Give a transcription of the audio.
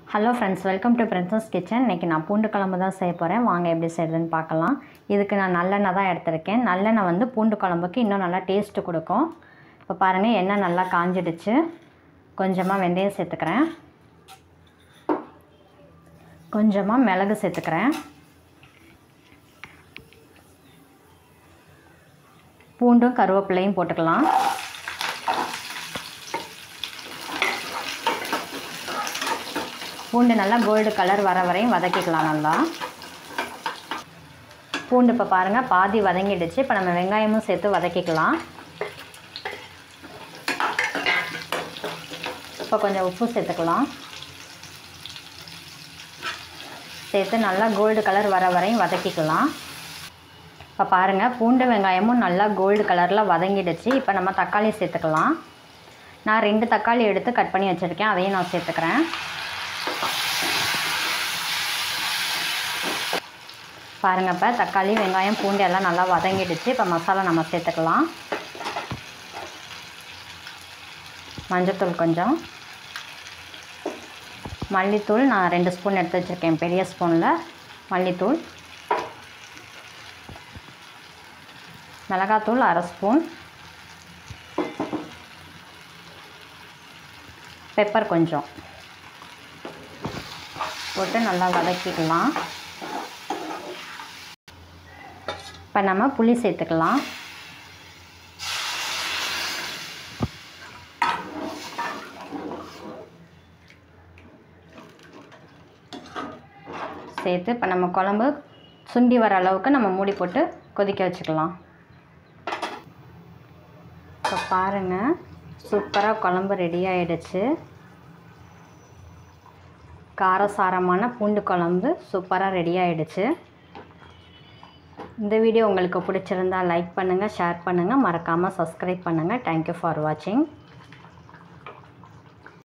hello friends welcome to princess kitchen இன்றைக்கி நான் பூண்டு குழம்பு தான் செய்ய போகிறேன் வாங்க எப்படி செய்யுதுன்னு பார்க்கலாம் இதுக்கு நான் நல்லெண்ணெய் தான் எடுத்திருக்கேன் நல்லெண்ணெய் வந்து பூண்டு குழம்புக்கு இன்னும் நல்லா டேஸ்ட்டு கொடுக்கும் இப்போ பாருங்கள் எண்ணெய் நல்லா காஞ்சிடுச்சு கொஞ்சமாக வெந்தயம் சேர்த்துக்கிறேன் கொஞ்சமாக மிளகு சேர்த்துக்கிறேன் பூண்டும் கருவேப்பிலையும் போட்டுக்கலாம் பூண்டு நல்லா கோல்டு கலர் வர வரையும் வதக்கிக்கலாம் நல்லா பூண்டு இப்போ பாருங்கள் பாதி வதங்கிடுச்சு இப்போ நம்ம வெங்காயமும் சேர்த்து வதக்கிக்கலாம் இப்போ கொஞ்சம் உப்பு சேர்த்துக்கலாம் சேர்த்து நல்லா கோல்டு கலர் வர வரையும் வதக்கிக்கலாம் இப்போ பாருங்கள் பூண்டு வெங்காயமும் நல்லா கோல்டு கலரில் வதங்கிடுச்சு இப்போ நம்ம தக்காளி சேர்த்துக்கலாம் நான் ரெண்டு தக்காளி எடுத்து கட் பண்ணி வச்சுருக்கேன் அதையும் நான் சேர்த்துக்கிறேன் பாருங்கள் இப்போ தக்காளி வெங்காயம் பூண்டு எல்லாம் நல்லா வதங்கிடுச்சு இப்போ மசாலா நம்ம சேர்த்துக்கலாம் மஞ்சத்தூள் கொஞ்சம் மல்லித்தூள் நான் ரெண்டு ஸ்பூன் எடுத்து வச்சுருக்கேன் பெரிய ஸ்பூனில் மல்லித்தூள் மிளகாத்தூள் அரை ஸ்பூன் பெப்பர் கொஞ்சம் போட்டு நல்லா வதக்கிக்கலாம் இப்போ நம்ம புளி சேர்த்துக்கலாம் சேர்த்து இப்போ நம்ம குழம்பு சுண்டி வர அளவுக்கு நம்ம மூடி போட்டு கொதிக்க வச்சுக்கலாம் இப்போ பாருங்கள் சூப்பராக குழம்பு ரெடி ஆகிடுச்சு காரசாரமான பூண்டு குழம்பு சூப்பராக ரெடி ஆகிடுச்சு இந்த வீடியோ உங்களுக்கு பிடிச்சிருந்தா லைக் பண்ணுங்கள் ஷேர் பண்ணுங்கள் மறக்காமல் சப்ஸ்கிரைப் பண்ணுங்கள் தேங்க்யூ ஃபார் வாட்சிங்